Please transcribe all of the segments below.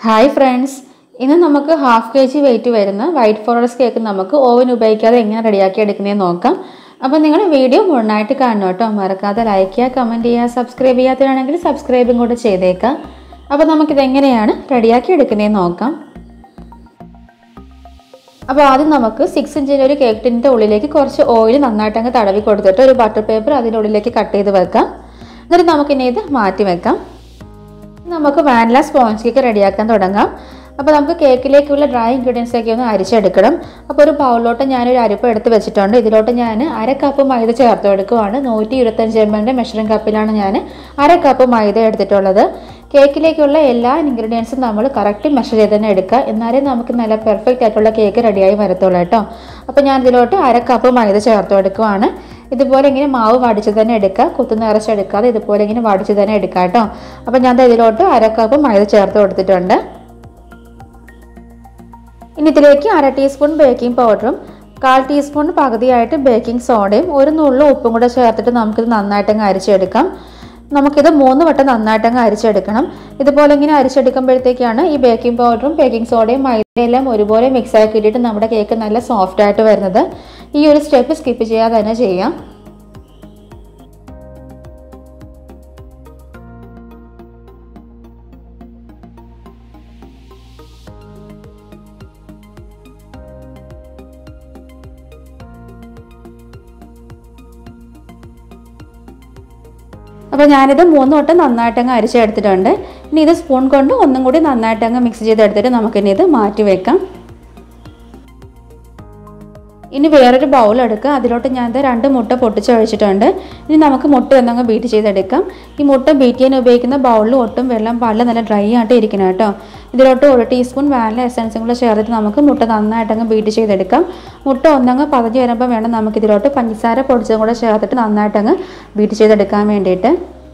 hi friends ഇന്ന് നമുക്ക് half K G weight വരുന്ന വൈറ്റ് ഫോറസ്റ്റ് കേക്ക് നമുക്ക് ഓവൻ ഉപയോഗിക്കാതെ എങ്ങനെ റെഡിയാക്കി എടുക്കുന്നതെന്ന് നോക്കാം അപ്പോൾ നിങ്ങൾ വീഡിയോ മുഴുവനായിട്ട് കാണണം കേട്ടോ മറക്കാതെ ലൈക്ക് ചെയ്യുക കമൻറ്റ് ചെയ്യുക സബ്സ്ക്രൈബ് ചെയ്യാത്തതാണെങ്കിൽ സബ്സ്ക്രൈബും കൂടെ ചെയ്തേക്കാം അപ്പോൾ നമുക്കിത് എങ്ങനെയാണ് റെഡിയാക്കി എടുക്കുന്നതെന്ന് നോക്കാം അപ്പോൾ ആദ്യം നമുക്ക് സിക്സ് ഇഞ്ചിൻ്റെ ഒരു കേക്ക് ടിൻ്റെ ഉള്ളിലേക്ക് കുറച്ച് ഓയിൽ നന്നായിട്ട് അങ്ങ് തടവി കൊടുത്തിട്ട് ഒരു ബട്ടർ പേപ്പർ അതിൻ്റെ ഉള്ളിലേക്ക് കട്ട് ചെയ്ത് വെക്കാം എന്നിട്ട് നമുക്കിനി ഇത് മാറ്റി വെക്കാം നമുക്ക് വാനില സ്പോഞ്ച് കേക്ക് റെഡിയാക്കാൻ തുടങ്ങാം അപ്പോൾ നമുക്ക് കേക്കിലേക്കുള്ള ഡ്രൈ ഇൻഗ്രീഡിയൻസ് ഒക്കെ ഒന്ന് അരിച്ചെടുക്കണം അപ്പോൾ ഒരു ബൗളിലോട്ട് ഞാനൊരു അരിപ്പ് എടുത്ത് വെച്ചിട്ടുണ്ട് ഇതിലോട്ട് ഞാൻ അര കപ്പ് മൈദ ചേർത്ത് എടുക്കുവാണ് നൂറ്റി ഇരുപത്തഞ്ച് എം എല്ലിൻ്റെ മെഷറിംഗ് കപ്പിലാണ് ഞാൻ അര കപ്പ് മൈദ എടുത്തിട്ടുള്ളത് കേക്കിലേക്കുള്ള എല്ലാ ഇൻഗ്രീഡിയൻസും നമ്മൾ കറക്റ്റ് മെഷർ ചെയ്ത് തന്നെ എടുക്കുക എന്നാലേ നമുക്ക് നല്ല പെർഫെക്റ്റ് ആയിട്ടുള്ള കേക്ക് റെഡിയായി വരത്തുള്ളൂ കേട്ടോ അപ്പോൾ ഞാൻ ഇതിലോട്ട് അര കപ്പ് മൈദ ചേർത്ത് എടുക്കുവാണ് ഇതുപോലെ ഇങ്ങനെ മാവ് വടിച്ച് തന്നെ എടുക്കുക കുത്തു നിറച്ചെടുക്കാതെ ഇതുപോലെ ഇങ്ങനെ വടിച്ച് തന്നെ എടുക്കുക കേട്ടോ അപ്പോൾ ഞാൻ ഇതിലോട്ട് അര കപ്പ് മൈദ ചേർത്ത് കൊടുത്തിട്ടുണ്ട് ഇനി ഇതിലേക്ക് അര ടീസ്പൂൺ ബേക്കിംഗ് പൗഡറും കാൽ ടീസ്പൂൺ പകുതിയായിട്ട് ബേക്കിംഗ് സോഡയും ഒരു നുള്ളു ഉപ്പും കൂടെ ചേർത്തിട്ട് നമുക്കിത് നന്നായിട്ടങ്ങ് അരിച്ചെടുക്കാം നമുക്കിത് മൂന്ന് വട്ടം നന്നായിട്ടങ്ങ് അരിച്ചെടുക്കണം ഇതുപോലെ ഇങ്ങനെ അരിച്ചെടുക്കുമ്പോഴത്തേക്കാണ് ഈ ബേക്കിംഗ് പൗഡറും ബേക്കിംഗ് സോഡയും മൈദയെല്ലാം ഒരുപോലെ മിക്സ് ആക്കിയിട്ടിട്ട് നമ്മുടെ കേക്ക് നല്ല സോഫ്റ്റ് ആയിട്ട് വരുന്നത് ഈ ഒരു സ്റ്റെപ്പ് സ്കിപ്പ് ചെയ്യാതെ തന്നെ ചെയ്യാം അപ്പോൾ ഞാനിത് മൂന്ന് വട്ടം നന്നായിട്ടങ്ങ് അരിച്ചെടുത്തിട്ടുണ്ട് ഇനി ഇത് സ്പൂൺ കൊണ്ട് ഒന്നും കൂടി നന്നായിട്ടങ്ങ് മിക്സ് ചെയ്തെടുത്തിട്ട് നമുക്കിനി ഇത് മാറ്റി വെക്കാം ഇനി വേറൊരു ബൗൾ എടുക്കുക അതിലോട്ട് ഞാൻ രണ്ട് മുട്ട പൊട്ടിച്ചൊഴിച്ചിട്ടുണ്ട് ഇനി നമുക്ക് മുട്ട ഒന്നങ്ങ് ബീറ്റ് ചെയ്തെടുക്കാം ഈ മുട്ട ബീറ്റ് ചെയ്യാൻ ഉപയോഗിക്കുന്ന ബൗളിൽ ഒട്ടും വെള്ളം പാടില്ല നല്ല ഡ്രൈ ആയിട്ട് ഇരിക്കണം കേട്ടോ ഇതിലോട്ട് ഒരു ടീസ്പൂൺ വാനില എസൻസും കൂടെ ചേർത്തിട്ട് നമുക്ക് മുട്ട നന്നായിട്ടങ്ങ് ബീറ്റ് ചെയ്തെടുക്കാം മുട്ട ഒന്നങ്ങ് പതഞ്ഞ് വരുമ്പോൾ വേണം നമുക്ക് ഇതിലോട്ട് പഞ്ചസാര പൊടിച്ചതും കൂടെ ചേർത്തിട്ട് നന്നായിട്ടങ്ങ് ബീറ്റ് ചെയ്തെടുക്കാൻ വേണ്ടിയിട്ട്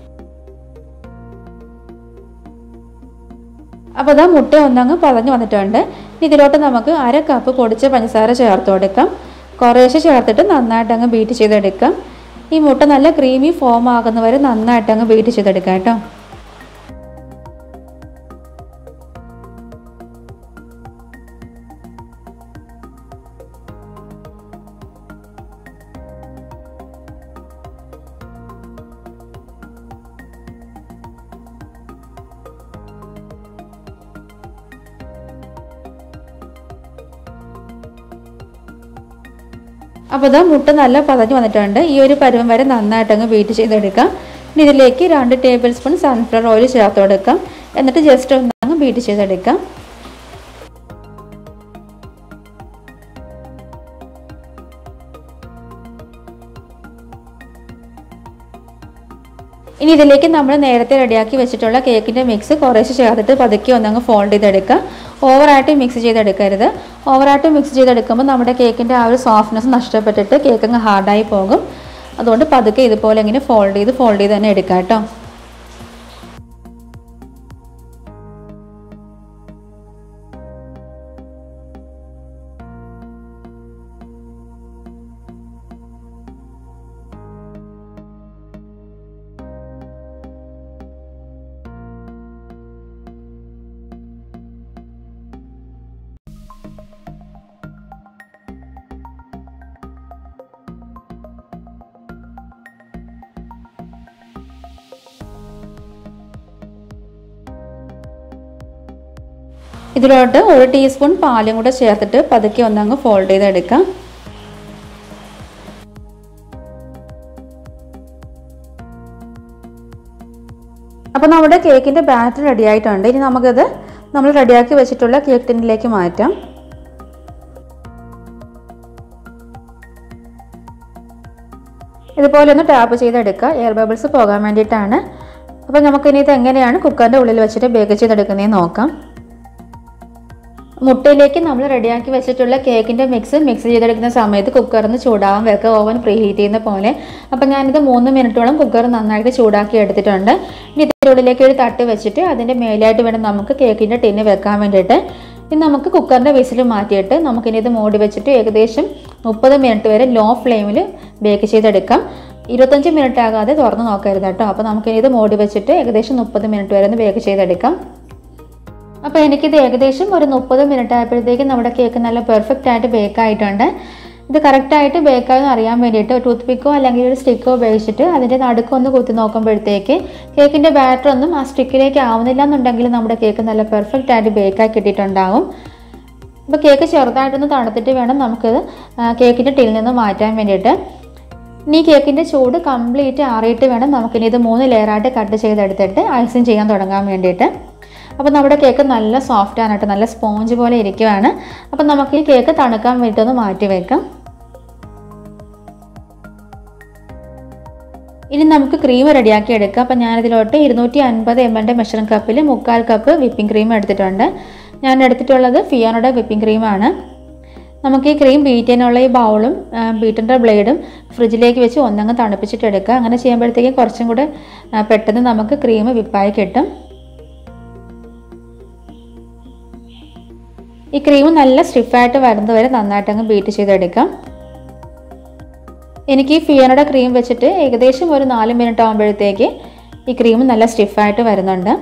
അപ്പോൾ അതാ മുട്ട ഒന്നങ്ങ് പതഞ്ഞ് വന്നിട്ടുണ്ട് ഇതിലോട്ട് നമുക്ക് അര കപ്പ് പൊടിച്ച പഞ്ചസാര ചേർത്ത് കൊടുക്കാം കുറേശ്ശെ ചേർത്തിട്ട് നന്നായിട്ട് അങ്ങ് ബീറ്റ് ചെയ്തെടുക്കാം ഈ മുട്ട നല്ല ക്രീമി ഫോം ആകുന്നവരെ നന്നായിട്ട് അങ്ങ് ബീറ്റ് ചെയ്തെടുക്കാം കേട്ടോ അപ്പോൾ ഇതാ മുട്ട നല്ല പതഞ്ഞ് വന്നിട്ടുണ്ട് ഈ ഒരു പരുവം വരെ നന്നായിട്ട് അങ്ങ് ബീറ്റ് ചെയ്തെടുക്കാം ഇനി ഇതിലേക്ക് രണ്ട് ടേബിൾ സ്പൂൺ സൺഫ്ലവർ ഓയിൽ ചേർത്ത് കൊടുക്കാം എന്നിട്ട് ജസ്റ്റ് ഒന്ന് അങ്ങ് ബീറ്റ് ചെയ്തെടുക്കാം ഇനി ഇതിലേക്ക് നമ്മൾ നേരത്തെ റെഡിയാക്കി വെച്ചിട്ടുള്ള കേക്കിൻ്റെ മിക്സ് കുറേശ്ശെ ചേർത്തിട്ട് പതുക്കെ ഒന്നങ്ങ് ഫോൾഡ് ചെയ്തെടുക്കുക ഓവറായിട്ട് മിക്സ് ചെയ്തെടുക്കരുത് ഓവറായിട്ട് മിക്സ് ചെയ്തെടുക്കുമ്പോൾ നമ്മുടെ കേക്കിൻ്റെ ആ ഒരു സോഫ്റ്റ്നെസ് നഷ്ടപ്പെട്ടിട്ട് കേക്ക് അങ്ങ് ഹാർഡായി പോകും അതുകൊണ്ട് പതുക്കെ ഇതുപോലെ ഇങ്ങനെ ഫോൾഡ് ചെയ്ത് ഫോൾഡ് ചെയ്ത് തന്നെ എടുക്കാം കേട്ടോ ഇതിലോട്ട് ഒരു ടീസ്പൂൺ പാലും കൂടെ ചേർത്തിട്ട് പതുക്കെ ഒന്നങ്ങ് ഫോൾഡ് ചെയ്തെടുക്കാം അപ്പോൾ നമ്മുടെ കേക്കിൻ്റെ ബാറ്റർ റെഡി ആയിട്ടുണ്ട് ഇനി നമുക്കത് നമ്മൾ റെഡിയാക്കി വെച്ചിട്ടുള്ള കേക്ക് ടിന്നിലേക്ക് മാറ്റാം ഇതുപോലെ ഒന്ന് ടാപ്പ് ചെയ്തെടുക്കുക എയർ ബബിൾസ് പോകാൻ വേണ്ടിയിട്ടാണ് അപ്പോൾ നമുക്കിനി ഇത് എങ്ങനെയാണ് കുക്കറിൻ്റെ ഉള്ളിൽ വെച്ചിട്ട് ബേക്ക് ചെയ്തെടുക്കുന്നതെന്ന് നോക്കാം മുട്ടയിലേക്ക് നമ്മൾ റെഡിയാക്കി വെച്ചിട്ടുള്ള കേക്കിൻ്റെ മിക്സ് മിക്സ് ചെയ്തെടുക്കുന്ന സമയത്ത് കുക്കറിൽ നിന്ന് ചൂടാവാൻ വെക്കുക ഓവൻ പ്രീ ഹീറ്റ് ചെയ്യുന്ന പോലെ അപ്പോൾ ഞാനിത് മൂന്ന് മിനിറ്റോളം കുക്കർ നന്നായിട്ട് ചൂടാക്കി എടുത്തിട്ടുണ്ട് ഇനി ഇതിൻ്റെ ഉള്ളിലേക്ക് ഒരു തട്ട് വെച്ചിട്ട് അതിൻ്റെ മേലായിട്ട് വേണം നമുക്ക് കേക്കിൻ്റെ ടിന്ന് വെക്കാൻ വേണ്ടിയിട്ട് ഇനി നമുക്ക് കുക്കറിൻ്റെ വിസിൽ മാറ്റിയിട്ട് നമുക്കിനി ഇത് മൂടി വെച്ചിട്ട് ഏകദേശം മുപ്പത് മിനിറ്റ് വരെ ലോ ഫ്ലെയിമിൽ ബേക്ക് ചെയ്തെടുക്കാം ഇരുപത്തഞ്ച് മിനിറ്റ് ആകാതെ തുറന്ന് നോക്കരുത് കേട്ടോ അപ്പോൾ നമുക്കിനി ഇത് മൂടി വെച്ചിട്ട് ഏകദേശം മുപ്പത് മിനിറ്റ് വരെ ഒന്ന് ബേക്ക് ചെയ്തെടുക്കാം അപ്പോൾ എനിക്കിത് ഏകദേശം ഒരു മുപ്പത് മിനിറ്റ് ആയപ്പോഴത്തേക്കും നമ്മുടെ കേക്ക് നല്ല പെർഫെക്റ്റ് ആയിട്ട് ബേക്ക് ആയിട്ടുണ്ട് ഇത് കറക്റ്റായിട്ട് ബേക്കായെന്ന് അറിയാൻ വേണ്ടിയിട്ട് ടൂത്ത് പിക്കോ അല്ലെങ്കിൽ ഒരു സ്റ്റിക്കോ ഉപയോഗിച്ചിട്ട് അതിൻ്റെ നടുക്കൊന്ന് കുത്തി നോക്കുമ്പോഴത്തേക്ക് കേക്കിൻ്റെ ബാറ്റർ ഒന്നും ആ സ്റ്റിക്കിലേക്ക് ആവുന്നില്ല എന്നുണ്ടെങ്കിൽ നമ്മുടെ കേക്ക് നല്ല പെർഫെക്റ്റ് ആയിട്ട് ബേക്കായി കിട്ടിയിട്ടുണ്ടാവും അപ്പോൾ കേക്ക് ചെറുതായിട്ടൊന്ന് തണുത്തിട്ട് വേണം നമുക്കിത് കേക്കിൻ്റെ ടിൽ നിന്ന് മാറ്റാൻ വേണ്ടിയിട്ട് ഇനി കേക്കിൻ്റെ ചൂട് കംപ്ലീറ്റ് ആറിയിട്ട് വേണം നമുക്കിനി ഇത് മൂന്ന് ലെയറായിട്ട് കട്ട് ചെയ്തെടുത്തിട്ട് ഐസിങ് ചെയ്യാൻ തുടങ്ങാൻ വേണ്ടിയിട്ട് അപ്പോൾ നമ്മുടെ കേക്ക് നല്ല സോഫ്റ്റ് ആണ് കേട്ടോ നല്ല സ്പോഞ്ച് പോലെ ഇരിക്കുവാണ് അപ്പോൾ നമുക്ക് ഈ കേക്ക് തണുക്കാൻ വേണ്ടിയിട്ടൊന്ന് മാറ്റി വെക്കാം ഇനി നമുക്ക് ക്രീം റെഡിയാക്കി എടുക്കാം അപ്പോൾ ഞാനിതിലോട്ട് ഇരുന്നൂറ്റി അൻപത് എം എല്ലിൻ്റെ മെഷറിംഗ് കപ്പിൽ മുക്കാൽ കപ്പ് വിപ്പിംഗ് ക്രീം എടുത്തിട്ടുണ്ട് ഞാൻ എടുത്തിട്ടുള്ളത് ഫിയാനോയുടെ വിപ്പിംഗ് ക്രീമാണ് നമുക്ക് ഈ ക്രീം ബീറ്റ് ചെയ്യാനുള്ള ഈ ബൗളും ബീറ്ററിൻ്റെ ബ്ലേഡും ഫ്രിഡ്ജിലേക്ക് വെച്ച് ഒന്നങ്ങ് തണുപ്പിച്ചിട്ട് എടുക്കുക അങ്ങനെ ചെയ്യുമ്പോഴത്തേക്കും കുറച്ചും കൂടെ ആ, പെട്ടെന്ന് നമുക്ക് ക്രീം വിപ്പായി കിട്ടും ഈ ക്രീം നല്ല സ്റ്റിഫായിട്ട് വരുന്നത് വരെ നന്നായിട്ട് അങ്ങ് ബീറ്റ് ചെയ്തെടുക്കാം എനിക്ക് ഈ ഫിയനയുടെ ക്രീം വെച്ചിട്ട് ഏകദേശം ഒരു നാല് മിനിറ്റ് ആകുമ്പോഴത്തേക്ക് ഈ ക്രീം നല്ല സ്റ്റിഫായിട്ട് വരുന്നുണ്ട്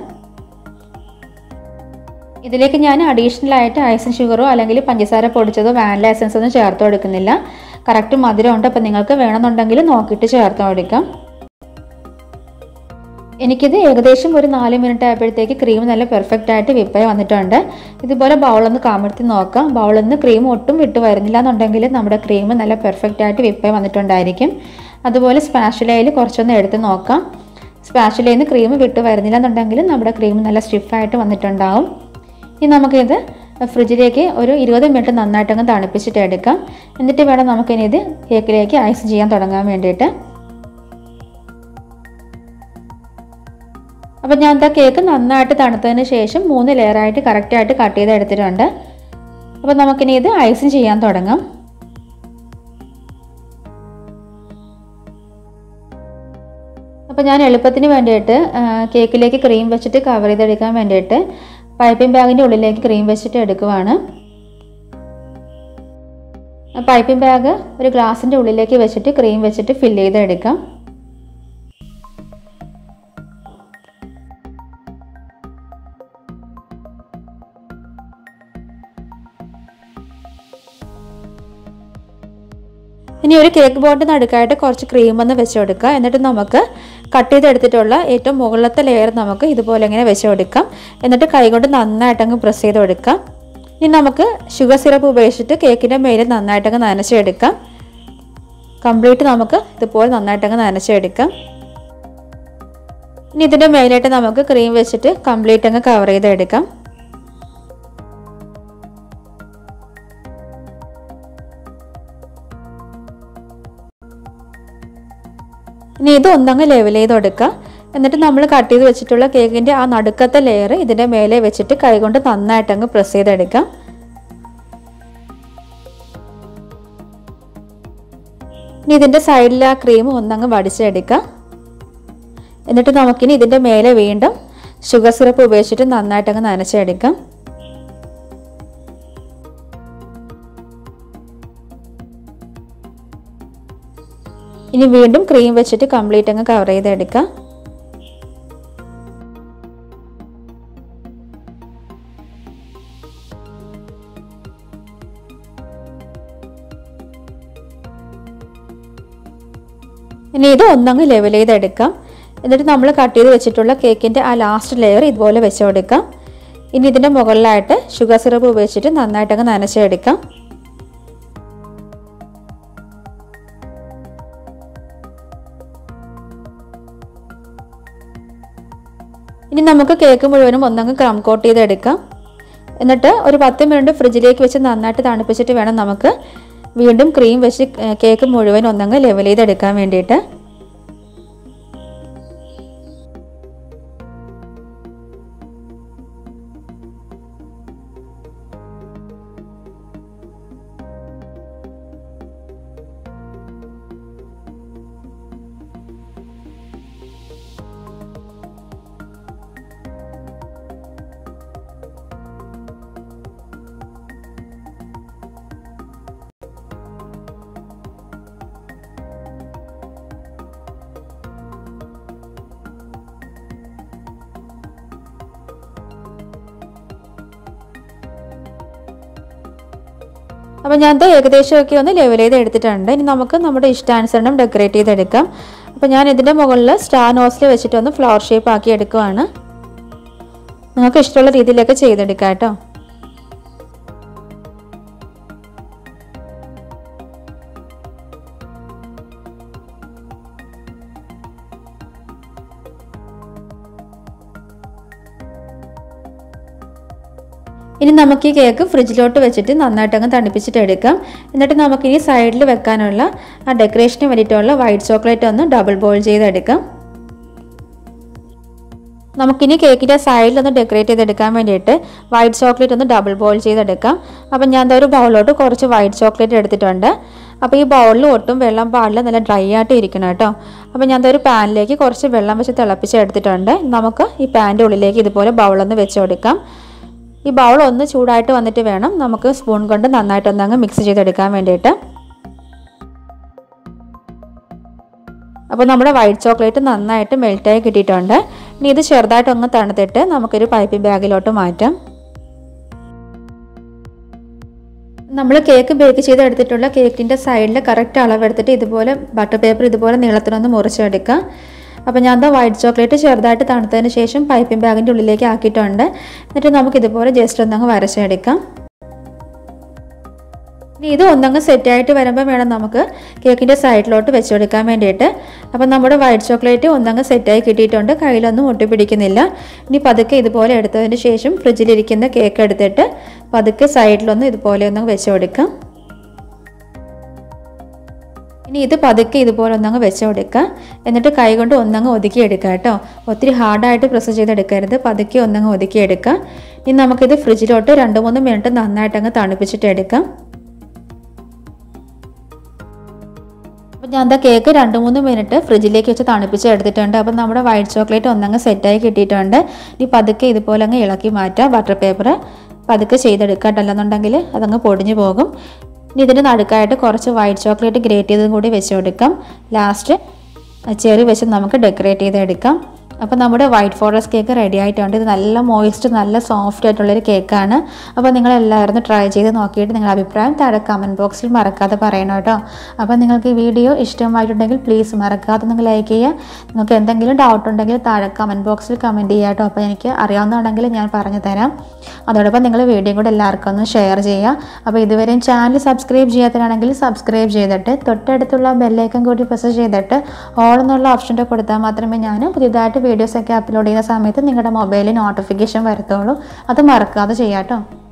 ഇതിലേക്ക് ഞാൻ അഡീഷണൽ ആയിട്ട് ഐസിൻ ഷുഗറോ അല്ലെങ്കിൽ പഞ്ചസാര പൊടിച്ചതോ വാനില എസൻസ് ഒന്നും ചേർത്ത് കൊടുക്കുന്നില്ല കറക്റ്റ് മധുരമുണ്ട് അപ്പം നിങ്ങൾക്ക് വേണമെന്നുണ്ടെങ്കിൽ നോക്കിയിട്ട് ചേർത്ത് കൊടുക്കാം എനിക്കിത് ഏകദേശം ഒരു നാല് മിനിറ്റ് ആയപ്പോഴത്തേക്ക് ക്രീം നല്ല പെർഫെക്റ്റ് ആയിട്ട് വിപ്പായി വന്നിട്ടുണ്ട് ഇതുപോലെ ബൗളൊന്ന് കാമെടുത്ത് നോക്കാം ബൗളിൽ നിന്ന് ക്രീം ഒട്ടും വിട്ട് വരുന്നില്ല എന്നുണ്ടെങ്കിൽ നമ്മുടെ ക്രീം നല്ല പെർഫെക്റ്റ് ആയിട്ട് വിപ്പായി വന്നിട്ടുണ്ടായിരിക്കും അതുപോലെ സ്പാഷുലയിൽ കുറച്ചൊന്ന് എടുത്ത് നോക്കാം സ്പാഷുലയിൽ നിന്ന് ക്രീം വിട്ട് വരുന്നില്ല എന്നുണ്ടെങ്കിൽ നമ്മുടെ ക്രീം നല്ല സ്റ്റിഫായിട്ട് വന്നിട്ടുണ്ടാവും ഇനി നമുക്കിത് ഫ്രിഡ്ജിലേക്ക് ഒരു ഇരുപത് മിനിറ്റ് നന്നായിട്ടങ്ങ് തണുപ്പിച്ചിട്ട് എടുക്കാം എന്നിട്ട് വേണം നമുക്കിനി ഇത് കേക്കിലേക്ക് ഐസ് ചെയ്യാൻ തുടങ്ങാൻ വേണ്ടിയിട്ട് അപ്പം ഞാൻ എന്താ കേക്ക് നന്നായിട്ട് തണുത്തതിന് ശേഷം മൂന്ന് ലെയറായിട്ട് കറക്റ്റായിട്ട് കട്ട് ചെയ്ത് എടുത്തിട്ടുണ്ട് അപ്പോൾ നമുക്കിനി ഇത് ഐസിങ് ചെയ്യാൻ തുടങ്ങാം അപ്പോൾ ഞാൻ എളുപ്പത്തിന് വേണ്ടിയിട്ട് ആ, കേക്കിലേക്ക് ക്രീം വെച്ചിട്ട് കവർ ചെയ്തെടുക്കാൻ വേണ്ടിയിട്ട് പൈപ്പിംഗ് ബാഗിൻ്റെ ഉള്ളിലേക്ക് ക്രീം വെച്ചിട്ട് എടുക്കുവാണ് പൈപ്പിംഗ് ബാഗ് ഒരു ഗ്ലാസിൻ്റെ ഉള്ളിലേക്ക് വെച്ചിട്ട് ക്രീം വെച്ചിട്ട് ഫില്ല് ചെയ്തെടുക്കാം ഇനി ഒരു കേക്ക് ബോർഡ് നടുക്കായിട്ട് കുറച്ച് ക്രീം ഒന്ന് വെച്ച് കൊടുക്കുക എന്നിട്ട് നമുക്ക് കട്ട് ചെയ്തെടുത്തിട്ടുള്ള ഏറ്റവും മുകളിലത്തെ ലെയർ നമുക്ക് ഇതുപോലെ ഇങ്ങനെ വെച്ച് കൊടുക്കാം എന്നിട്ട് കൈകൊണ്ട് നന്നായിട്ട് അങ്ങ് പ്രസ് ചെയ്ത് കൊടുക്കാം ഇനി നമുക്ക് ഷുഗർ സിറപ്പ് ഉപയോഗിച്ചിട്ട് കേക്കിൻ്റെ മേലിൽ നന്നായിട്ടങ്ങ് നനച്ചെടുക്കാം കംപ്ലീറ്റ് നമുക്ക് ഇതുപോലെ നന്നായിട്ടങ്ങ് നനച്ചെടുക്കാം ഇനി ഇതിൻ്റെ മേലായിട്ട് നമുക്ക് ക്രീം വെച്ചിട്ട് കംപ്ലീറ്റ് അങ്ങ് കവർ ചെയ്തെടുക്കാം ഇനി ഇത് ഒന്നങ്ങ് ലെവൽ ചെയ്ത് കൊടുക്കുക എന്നിട്ട് നമ്മൾ കട്ട് ചെയ്ത് വെച്ചിട്ടുള്ള കേക്കിൻ്റെ ആ നടുക്കത്തെ ലെയർ ഇതിൻ്റെ മേലെ വെച്ചിട്ട് കൈകൊണ്ട് നന്നായിട്ട് അങ്ങ് പ്രസ് ചെയ്തെടുക്കാം ഇനി ഇതിൻ്റെ സൈഡിൽ ആ ക്രീം ഒന്നങ്ങ് വടിച്ചെടുക്കാം എന്നിട്ട് നമുക്കിനി ഇതിൻ്റെ മേലെ വീണ്ടും ഷുഗർ സിറപ്പ് ഉപയോഗിച്ചിട്ട് നന്നായിട്ടങ്ങ് നനച്ചെടുക്കാം ഇനി വീണ്ടും ക്രീം വെച്ചിട്ട് കംപ്ലീറ്റ് അങ്ങ് കവർ ചെയ്തെടുക്കാം ഇനി ഇത് ഒന്നങ്ങ് ലെവൽ ചെയ്തെടുക്കാം എന്നിട്ട് നമ്മൾ കട്ട് ചെയ്ത് വെച്ചിട്ടുള്ള കേക്കിൻ്റെ ആ ലാസ്റ്റ് ലെയർ ഇതുപോലെ വെച്ച് കൊടുക്കാം ഇനി ഇതിൻ്റെ മുകളിലായിട്ട് ഷുഗർ സിറപ്പ് ഉപയോഗിച്ചിട്ട് നന്നായിട്ടങ്ങ് നനച്ചെടുക്കാം ഇനി നമുക്ക് കേക്ക് മുഴുവനും ഒന്നങ്ങ് ക്രം കോട്ട് ചെയ്തെടുക്കാം എന്നിട്ട് ഒരു പത്ത് മിനിറ്റ് ഫ്രിഡ്ജിലേക്ക് വെച്ച് നന്നായിട്ട് തണുപ്പിച്ചിട്ട് വേണം നമുക്ക് വീണ്ടും ക്രീം വെച്ച് കേക്ക് മുഴുവൻ ഒന്നങ്ങ് ലെവൽ ചെയ്തെടുക്കാൻ വേണ്ടിയിട്ട് അപ്പോൾ ഞാൻ ഇത് ഏകദേശമൊക്കെ ഒന്ന് ലെവൽ ചെയ്ത് എടുത്തിട്ടുണ്ട് ഇനി നമുക്ക് നമ്മുടെ ഇഷ്ടാനുസരണം ഡെക്കറേറ്റ് ചെയ്തെടുക്കാം അപ്പോൾ ഞാൻ ഇതിൻ്റെ മുകളിൽ സ്റ്റാർ നോസിൽ വെച്ചിട്ടൊന്ന് ഫ്ലവർ ഷേപ്പ് ആക്കി എടുക്കുവാണ് നിങ്ങൾക്ക് ഇഷ്ടമുള്ള രീതിയിലൊക്കെ ചെയ്തെടുക്കാം കേട്ടോ ഇനി നമുക്ക് ഈ കേക്ക് ഫ്രിഡ്ജിലോട്ട് വെച്ചിട്ട് നന്നായിട്ട് അങ്ങ് തണുപ്പിച്ചിട്ട് എടുക്കാം എന്നിട്ട് നമുക്കിനി സൈഡിൽ വെക്കാനുള്ള ആ ഡെക്കറേഷന് വേണ്ടിയിട്ടുള്ള വൈറ്റ് ചോക്ലേറ്റ് ഒന്ന് ഡബിൾ ബോയിൽ ചെയ്തെടുക്കാം നമുക്കിനി കേക്കിൻ്റെ സൈഡിൽ ഒന്ന് ഡെക്കറേറ്റ് ചെയ്തെടുക്കാൻ വേണ്ടിയിട്ട് വൈറ്റ് ചോക്ലേറ്റ് ഒന്ന് ഡബിൾ ബോയിൽ ചെയ്തെടുക്കാം അപ്പം ഞാൻ എന്താ ഒരു ബൗളിലോട്ട് കുറച്ച് വൈറ്റ് ചോക്ലേറ്റ് എടുത്തിട്ടുണ്ട് അപ്പോൾ ഈ ബൗളിൽ ഒട്ടും വെള്ളം പാടില്ല നല്ല ഡ്രൈ ആയിട്ട് ഇരിക്കണം കേട്ടോ അപ്പോൾ ഞാൻ ഒരു പാനിലേക്ക് കുറച്ച് വെള്ളം വെച്ച് തിളപ്പിച്ച് എടുത്തിട്ടുണ്ട് നമുക്ക് ഈ പാൻ്റെ ഉള്ളിലേക്ക് ഇതുപോലെ ബൗളൊന്ന് വെച്ച് കൊടുക്കാം ഈ ബൗൾ ഒന്ന് ചൂടായിട്ട് വന്നിട്ട് വേണം നമുക്ക് സ്പൂൺ കൊണ്ട് നന്നായിട്ടൊന്ന് അങ്ങ് മിക്സ് ചെയ്തെടുക്കാൻ വേണ്ടിയിട്ട് അപ്പോൾ നമ്മുടെ വൈറ്റ് ചോക്ലേറ്റ് നന്നായിട്ട് മെൽറ്റായി കിട്ടിയിട്ടുണ്ട് ഇനി ഇത് ചെറുതായിട്ടൊന്ന് തണുത്തിട്ട് നമുക്കൊരു പൈപ്പിംഗ് ബാഗിലോട്ട് മാറ്റാം നമ്മൾ കേക്ക് ബേക്ക് ചെയ്തെടുത്തിട്ടുള്ള കേക്കിൻ്റെ സൈഡിൽ കറക്റ്റ് അളവെടുത്തിട്ട് ഇതുപോലെ ബട്ടർ പേപ്പർ ഇതുപോലെ നീളത്തിനൊന്ന് മുറിച്ചെടുക്കാം അപ്പോൾ ഞാൻ എന്താ വൈറ്റ് ചോക്ലേറ്റ് ചെറുതായിട്ട് തണുത്തതിന് ശേഷം പൈപ്പിംഗ് ബാഗിൻ്റെ ഉള്ളിലേക്ക് ആക്കിയിട്ടുണ്ട് എന്നിട്ട് നമുക്ക് ഇതുപോലെ ജസ്റ്റ് ഒന്നങ്ങ് വരച്ചെടുക്കാം ഇനി ഇത് ഒന്നങ്ങ് സെറ്റായിട്ട് വരുമ്പോൾ വേണം നമുക്ക് കേക്കിൻ്റെ സൈഡിലോട്ട് വെച്ചെടുക്കാൻ വേണ്ടിയിട്ട് അപ്പം നമ്മുടെ വൈറ്റ് ചോക്ലേറ്റ് ഒന്നങ്ങ് സെറ്റായി കിട്ടിയിട്ടുണ്ട് കയ്യിലൊന്നും ഒട്ടിപ്പിടിക്കുന്നില്ല ഇനി പതുക്കെ ഇതുപോലെ എടുത്തതിന് ശേഷം ഫ്രിഡ്ജിലിരിക്കുന്ന കേക്ക് എടുത്തിട്ട് പതുക്കെ സൈഡിലൊന്ന് ഇതുപോലെ ഒന്ന് വെച്ച് കൊടുക്കാം ഇനി ഇത് പതുക്കെ ഇതുപോലെ ഒന്നങ്ങ് വെച്ച് കൊടുക്കുക എന്നിട്ട് കൈ കൊണ്ട് ഒന്നങ്ങ് ഒതുക്കി എടുക്കുക കേട്ടോ ഒത്തിരി ഹാർഡായിട്ട് പ്രസ് ചെയ്തെടുക്കരുത് പതുക്കെ ഒന്നങ്ങ് ഒതുക്കി എടുക്കുക ഇനി നമുക്കിത് ഫ്രിഡ്ജിലോട്ട് രണ്ട് മൂന്ന് മിനിറ്റ് നന്നായിട്ട് അങ്ങ് തണുപ്പിച്ചിട്ട് എടുക്കാം അപ്പോൾ ഞാൻ എന്താ കേക്ക് രണ്ട് മൂന്ന് മിനിറ്റ് ഫ്രിഡ്ജിലേക്ക് വെച്ച് തണുപ്പിച്ച് എടുത്തിട്ടുണ്ട് അപ്പോൾ നമ്മുടെ വൈറ്റ് ചോക്ലേറ്റ് ഒന്നങ്ങ് സെറ്റായി കിട്ടിയിട്ടുണ്ട് ഇനി പതുക്കെ ഇതുപോലെ അങ്ങ് ഇളക്കി മാറ്റാം ബട്ടർ പേപ്പർ പതുക്കെ ചെയ്തെടുക്കാം അല്ലെന്നുണ്ടെങ്കിൽ അതങ്ങ് പൊടിഞ്ഞു പോകും ഇനി ഇതിൻ്റെ നടുക്കായിട്ട് കുറച്ച് വൈറ്റ് ചോക്ലേറ്റ് ഗ്രേറ്റ് ചെയ്തതും കൂടി വെച്ച് കൊടുക്കാം ലാസ്റ്റ് ചെറി വെച്ച് നമുക്ക് ഡെക്കറേറ്റ് ചെയ്തെടുക്കാം അപ്പോൾ നമ്മുടെ വൈറ്റ് ഫോറസ്റ്റ് കേക്ക് റെഡി ആയിട്ടുണ്ട് ഇത് നല്ല മോയിസ്റ്റ് നല്ല സോഫ്റ്റ് ആയിട്ടുള്ളൊരു കേക്കാണ് അപ്പോൾ നിങ്ങൾ എല്ലാവരും ട്രൈ ചെയ്ത് നോക്കിയിട്ട് നിങ്ങളുടെ അഭിപ്രായം താഴെ കമൻറ്റ് ബോക്സിൽ മറക്കാതെ പറയണം കേട്ടോ അപ്പോൾ നിങ്ങൾക്ക് ഈ വീഡിയോ ഇഷ്ടമായിട്ടുണ്ടെങ്കിൽ പ്ലീസ് മറക്കാതെ നിങ്ങൾ ലൈക്ക് ചെയ്യുക നിങ്ങൾക്ക് എന്തെങ്കിലും ഡൗട്ട് ഉണ്ടെങ്കിൽ താഴെ കമൻറ്റ് ബോക്സിൽ കമൻറ്റ് ചെയ്യുക കേട്ടോ അപ്പോൾ എനിക്ക് അറിയാവുന്നതാണെങ്കിൽ ഞാൻ പറഞ്ഞു തരാം അതോടൊപ്പം നിങ്ങൾ വീഡിയോ കൂടെ എല്ലാവർക്കും ഒന്ന് ഷെയർ ചെയ്യുക അപ്പോൾ ഇതുവരെയും ചാനൽ സബ്സ്ക്രൈബ് ചെയ്യാത്തതാണെങ്കിൽ സബ്സ്ക്രൈബ് ചെയ്തിട്ട് തൊട്ടടുത്തുള്ള ബെല്ലൈക്കൻ കൂടി പ്രസ് ചെയ്തിട്ട് ഓൾ എന്നുള്ള ഓപ്ഷൻ്റെ കൊടുത്താൽ മാത്രമേ ഞാൻ പുതിയതായിട്ട് വീഡിയോസൊക്കെ അപ്ലോഡ് ചെയ്യുന്ന സമയത്ത് നിങ്ങളുടെ മൊബൈലിൽ നോട്ടിഫിക്കേഷൻ വരത്തുള്ളൂ അത് മറക്കാതെ ചെയ്യാം കേട്ടോ